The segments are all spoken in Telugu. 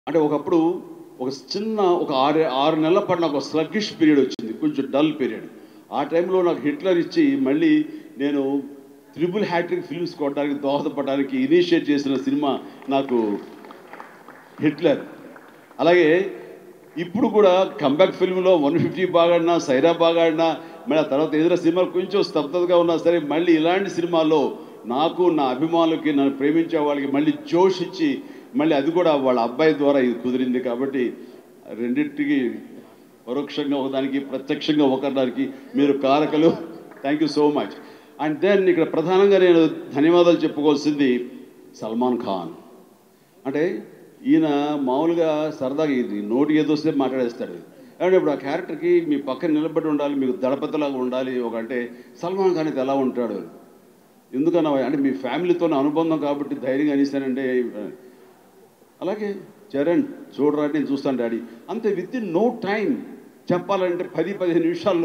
అంటే ఒకప్పుడు ఒక చిన్న ఒక ఆరు ఆరు నెలల పాటు నాకు ఒక స్లగ్గిష్ పీరియడ్ వచ్చింది కొంచెం డల్ పీరియడ్ ఆ టైంలో నాకు హిట్లర్ ఇచ్చి మళ్ళీ నేను త్రిబుల్ హ్యాట్రిక్ ఫిల్మ్స్ కొట్టడానికి దోహదపడడానికి ఇనిషియేట్ చేసిన సినిమా నాకు హిట్లర్ అలాగే ఇప్పుడు కూడా కంబ్యాక్ ఫిల్మ్లో వన్ ఫిఫ్టీ బాగా ఆడినా సైరా బాగా ఆడినా మళ్ళీ ఆ తర్వాత ఎదురు సినిమాలు కొంచెం స్తబ్దతగా ఉన్నా సరే మళ్ళీ ఇలాంటి సినిమాల్లో నాకు నా అభిమానులకి నన్ను ప్రేమించే వాళ్ళకి మళ్ళీ జోష్ ఇచ్చి మళ్ళీ అది కూడా వాళ్ళ అబ్బాయి ద్వారా ఇది కుదిరింది కాబట్టి రెండింటికి పరోక్షంగా ఒకదానికి ప్రత్యక్షంగా ఒకదానికి మీరు కారకలు thank you so much and then ఇక్కడ ప్రధానంగా నేను ధన్యవాదాలు చెప్పుకోవాల్సింది సల్మాన్ ఖాన్ అంటే ఈయన మామూలుగా సరదాగా ఇది నోటి ఏదో వస్తే మాట్లాడేస్తాడు అంటే ఇప్పుడు ఆ క్యారెక్టర్కి మీ పక్కన నిలబడి ఉండాలి మీకు దడపతలాగా ఉండాలి ఒక అంటే సల్మాన్ ఖాన్ అయితే ఎలా ఉంటాడు ఎందుకన్నా అంటే మీ ఫ్యామిలీతో అనుబంధం కాబట్టి ధైర్యంగా అనేసానంటే అలాగే చరణ్ చూడరా నేను చూస్తాను డాడీ అంతే విత్ ఇన్ నో టైం చెప్పాలంటే పది పదిహేను నిమిషాల్లో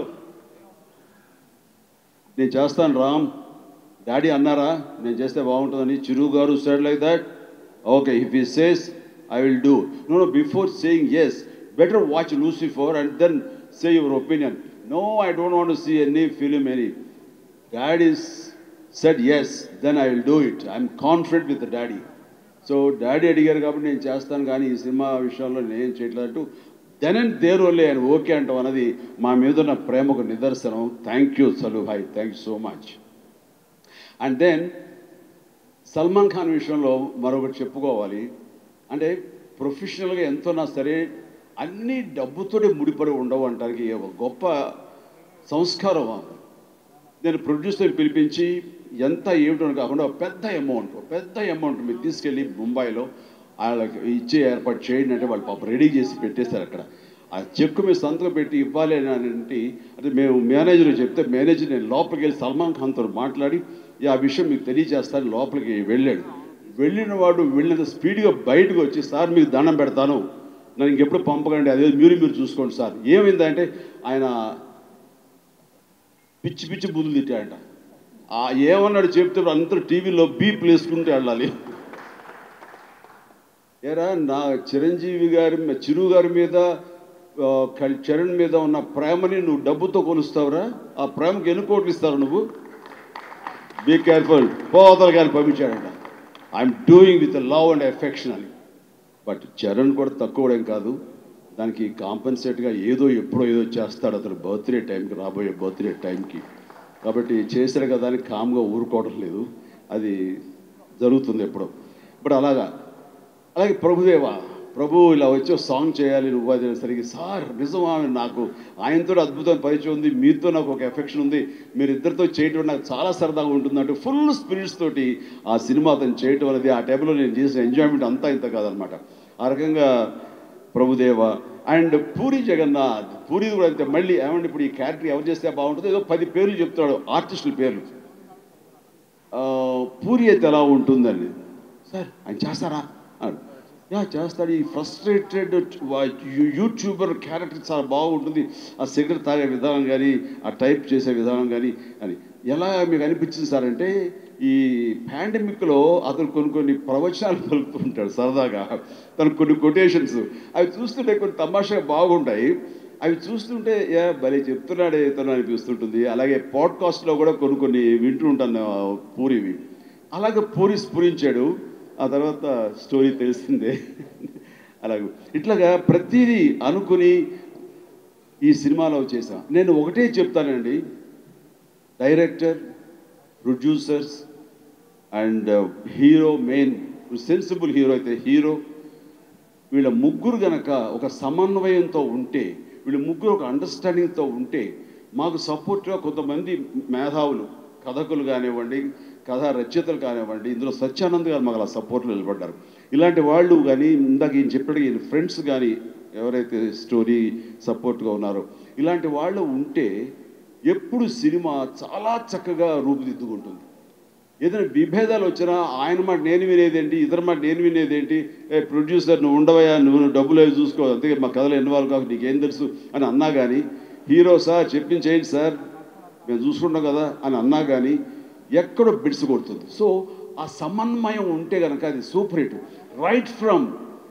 నేను చేస్తాను రామ్ డాడీ అన్నారా నేను చేస్తే బాగుంటుందని చిరు గారు said like that okay if he says I will do no no before saying yes better watch Lucifer and then say your opinion no I don't want see any film any daddy said yes then I will do it I'm confident with daddy so daddy అడిగారు కాబట్టి నేను చేస్తాను కానీ ఈ సినిమా విషయంలో నేను చేయట్లేదు దెన్ అండ్ దేర్ ఓన్లీ ఆయన ఓకే అంటాం అన్నది మా మీద ఉన్న ప్రేమకు నిదర్శనం thank you Sallu Bhai thank you so much and then Salman Khan విషయంలో మరొకటి చెప్పుకోవాలి అంటే ప్రొఫెషనల్గా ఎంతోనా సరే అన్ని డబ్బుతోనే ముడిపడి ఉండవు అంటానికి ఒక గొప్ప సంస్కారం నేను ప్రొడ్యూసర్ పిలిపించి ఎంత ఏమిటో కాకుండా ఒక పెద్ద అమౌంట్ ఒక పెద్ద అమౌంట్ మీరు తీసుకెళ్ళి ముంబైలో వాళ్ళకి ఇచ్చే ఏర్పాటు చేయండి అంటే వాళ్ళు పాప రెడీ చేసి పెట్టేశారు అక్కడ ఆ చెక్కు మీరు సంతకం పెట్టి ఇవ్వాలి అని అంటే అంటే మేము మేనేజర్ చెప్తే మేనేజర్ నేను లోపలికి వెళ్ళి సల్మాన్ ఖాన్తో మాట్లాడి "ఈ ఆ విషయం మీకు తెలియజేస్తాను లోపలికి వెళ్ళాడు వెళ్ళిన వాడు వెళ్ళినంత స్పీడ్గా బయటకు వచ్చి సార్ మీకు దండం పెడతాను నన్ను ఇంకెప్పుడు పంపకండి అదే మీరు మీరు చూసుకోండి సార్ ఏమైందంటే ఆయన పిచ్చి పిచ్చి బుద్ధులు తిట్టాడంట ఆ ఏమన్నాడు చెప్తే అందరూ టీవీలో బీప్లు వేసుకుంటూ వెళ్ళాలి ఏరా నా చిరంజీవి గారి మీ- చిరు గారి మీద ఆ, కల్- చరణ్ మీద ఉన్న ప్రేమని నువ్వు డబ్బుతో కొలుస్తావురా ఆ ప్రేమకి ఎన్ని కోట్లు ఇస్తావు నువ్వు బీ కేర్ఫుల్ పోతల గారిని పంపించాడంట I'm doing with love and affection అని బట్ చరణ్ కూడా తక్కువ ఏం కాదు దానికి కాంపన్సేట్గా ఏదో ఎప్పుడో ఏదో చేస్తాడు అతను బర్త్డే టైంకి రాబోయే బర్త్డే టైంకి కాబట్టి చేశాడు కదా అని కామ్గా ఊరుకోవడం లేదు అది జరుగుతుంది ఎప్పుడో ఇప్పుడు అలాగా అలాగే ప్రభుదేవ ప్రభు ఇలా వచ్చి ఒక సాంగ్ చేయాలి నువ్వు అది సరిగ్గా సార్ నిజమా నాకు ఆయనతో అద్భుతమైన పరిచయం ఉంది మీతో నాకు ఒక ఎఫెక్షన్ ఉంది మీరు ఇద్దరితో చేయటం నాకు చాలా సరదాగా ఉంటుంది అంటే ఫుల్ స్పిరిట్స్ తోటి ఆ సినిమా అతను చేయటం అనేది ఆ టైంలో నేను చేసిన ఎంజాయ్మెంట్ అంతా ఇంత కాదనమాట ఆ రకంగా ప్రభుదేవ అండ్ పూరి జగన్నాథ్ పూరి కూడా అంతే మళ్ళీ ఏమంటే ఇప్పుడు ఈ క్యారెక్టర్ ఎవరు చేస్తే బాగుంటుందో ఏదో పది పేర్లు చెప్తాడు ఆర్టిస్టుల పేర్లు ఆ, పూరి అయితే ఎలా ఉంటుందని సార్ ఆయన చేస్తారా అన్నాడు. యా చేస్తాడు ఈ ఫ్రస్ట్రేటెడ్ యూట్యూబర్ క్యారెక్టర్ చాలా బాగుంటుంది ఆ సిగరెట్ తాగే విధానం కానీ ఆ టైప్ చేసే విధానం కానీ అని ఎలా మీకు అనిపించింది సార్ అంటే ఈ పాండమిక్లో అతను కొన్ని కొన్ని ప్రవచనాలు పలుకుతుంటాడు సరదాగా తను కొన్ని కొటేషన్స్ అవి చూస్తుంటే కొన్ని తమాషా బాగుంటాయి అవి చూస్తుంటే ఏ భలే చెప్తున్నాడే ఇతను అనిపిస్తుంటుంది అలాగే పాడ్కాస్ట్లో కూడా కొన్ని కొన్ని వింటూ ఉంటాను ఆ, పూరివి అలాగే పూరి స్ఫురించాడు ఆ తర్వాత స్టోరీ తెలిసిందే అలాగే ఇట్లాగా ప్రతిదీ అనుకుని ఈ సినిమాలో చేశాం నేను ఒకటే చెప్తానండి director producers and hero main sensible hero అయితే హీరో వీళ్ళ ముగ్గురు గనక ఒక సమన్వయంతో ఉంటే వీళ్ళ ముగ్గురు ఒక అండర్స్టాండింగ్తో ఉంటే మాకు సపోర్ట్గా కొంతమంది మేధావులు కథకులు కానివ్వండి కథా రచయితలు కానివ్వండి ఇందులో సత్యానంద్ గారు మాకు అలా సపోర్ట్లో నిలబడ్డారు ఇలాంటి వాళ్ళు కానీ ఇందాక ఈయన చెప్పినట్టు ఈయన ఫ్రెండ్స్ కానీ ఎవరైతే స్టోరీ సపోర్ట్గా ఉన్నారో ఇలాంటి వాళ్ళు ఉంటే ఎప్పుడు సినిమా చాలా చక్కగా రూపుదిద్దుకుంటుంది ఏదైనా విభేదాలు వచ్చినా ఆయన మాట నేను వినేదేంటి ఇతర మాట నేను వినేదేంటి ఏ ప్రొడ్యూసర్ నువ్వు ఉండవయ్యా నువ్వు నువ్వు డబ్బులు అవి చూసుకో అంతే మా కథలో ఇన్వాల్వ్ కాదు నీకేం తెలుసు అని అన్నా కానీ హీరో సార్ చెప్పించేయండి సార్ మేము చూసుకుంటాం కదా అని అన్నా కానీ ఎక్కడో బిడ్స్ కొడుతుంది సో ఆ సమన్వయం ఉంటే కనుక అది సూపర్ హిట్ రైట్ ఫ్రమ్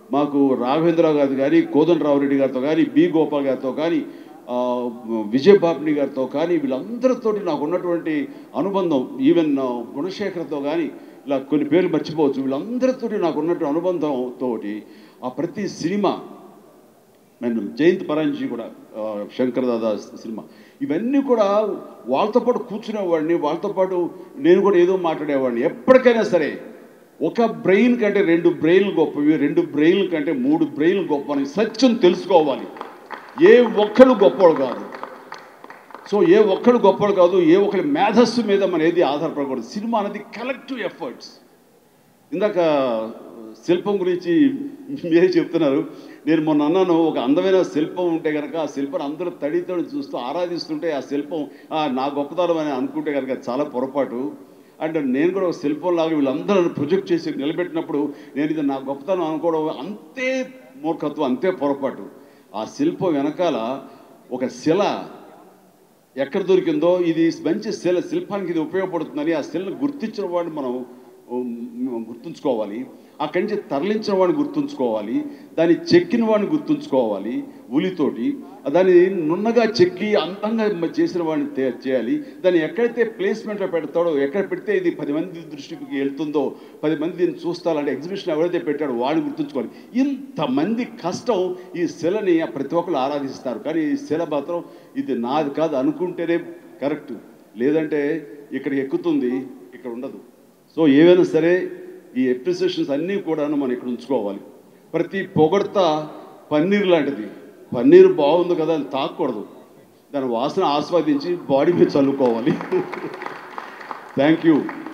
మాకు రాఘవేంద్రరావు గారితో కానీ కోదండరావు రెడ్డి గారితో కానీ బి గోపాల్ గారితో కానీ ఆ, విజయ్ బాపిని గారితో కానీ వీళ్ళందరితోటి నాకు ఉన్నటువంటి అనుబంధం ఈవెన్ ఆ, గుణశేఖర్తో కానీ ఇలా కొన్ని పేర్లు మర్చిపోవచ్చు వీళ్ళందరితోటి నాకు ఉన్నటువంటి అనుబంధంతో ఆ ప్రతి సినిమా నేను జయంత్ పరాంజీ కూడా ఆ, శంకర్ దాదా సినిమా ఇవన్నీ కూడా వాళ్ళతో పాటు కూర్చునేవాడిని వాళ్ళతో పాటు నేను కూడా ఏదో మాట్లాడేవాడిని ఎప్పటికైనా సరే ఒక బ్రెయిన్ కంటే రెండు బ్రెయిన్లు గొప్పవి రెండు బ్రెయిన్ల కంటే మూడు బ్రెయిన్లు గొప్ప అని సత్యం తెలుసుకోవాలి ఏ ఒక్కడు గొప్పవాడు కాదు సో ఏ ఒక్కడు గొప్పవాడు కాదు ఏ ఒక్కరి మేధస్సు మీద మన ఏది ఆధారపడకూడదు సినిమా అనేది కలెక్టివ్ ఎఫర్ట్స్ ఇందాక శిల్పం గురించి మీరే చెప్తున్నారు నేను మొన్న అన్నాను ఒక అందమైన శిల్పం ఉంటే కనుక ఆ శిల్పం అందరూ తడితో చూస్తూ ఆరాధిస్తుంటే ఆ శిల్పం "ఆ, నా గొప్పతనం అని అనుకుంటే కనుక చాలా పొరపాటు అండ్ నేను కూడా ఒక శిల్పం లాగా వీళ్ళందరూ నన్ను ప్రొజెక్ట్ చేసి నిలబెట్టినప్పుడు నేను ఇది నా గొప్పతనం అనుకోవడం అంతే మూర్ఖత్వం అంతే పొరపాటు ఆ శిల్పం వెనకాల ఒక శిల ఎక్కడ దొరికిందో ఇది మంచి శిల శిల్పానికి ఇది ఉపయోగపడుతుందని ఆ శిలను గుర్తించిన వాడిని మనం ఉమ్, గుర్తుంచుకోవాలి అక్కడి నుంచి తరలించిన వాడిని గుర్తుంచుకోవాలి దాన్ని చెక్కిన వాడిని గుర్తుంచుకోవాలి ఉలితోటి దాన్ని నున్నగా చెక్కి అందంగా మ- చేసిన వాడిని తే- చేయాలి దాన్ని ఎక్కడైతే ప్లేస్మెంట్లో పెడతాడో ఎక్కడ పెడితే ఇది పది మంది దృష్టికి వెళ్తుందో పది మంది దీన్ని చూస్తారంటే ఎగ్జిబిషన్ ఎవరైతే పెట్టాడో వాడిని గుర్తుంచుకోవాలి ఇంతమంది కష్టం ఈ శిలని ప్రతి ఒక్కరు ఆరాధిస్తారు కానీ ఈ శిల మాత్రం ఇది నాది కాదు అనుకుంటేనే కరెక్ట్ లేదంటే ఇక్కడ ఎక్కుతుంది ఇక్కడ ఉండదు సో ఏవైనా సరే ఈ ఎప్రిసియేషన్స్ అన్నీ కూడాను మనం ఇక్కడ ఉంచుకోవాలి ప్రతి పొగడ్త పన్నీర్ లాంటిది పన్నీర్ బాగుంది కదా అని తాకూడదు దాని వాసన ఆస్వాదించి బాడీ మీద చల్లుకోవాలి థ్యాంక్ యూ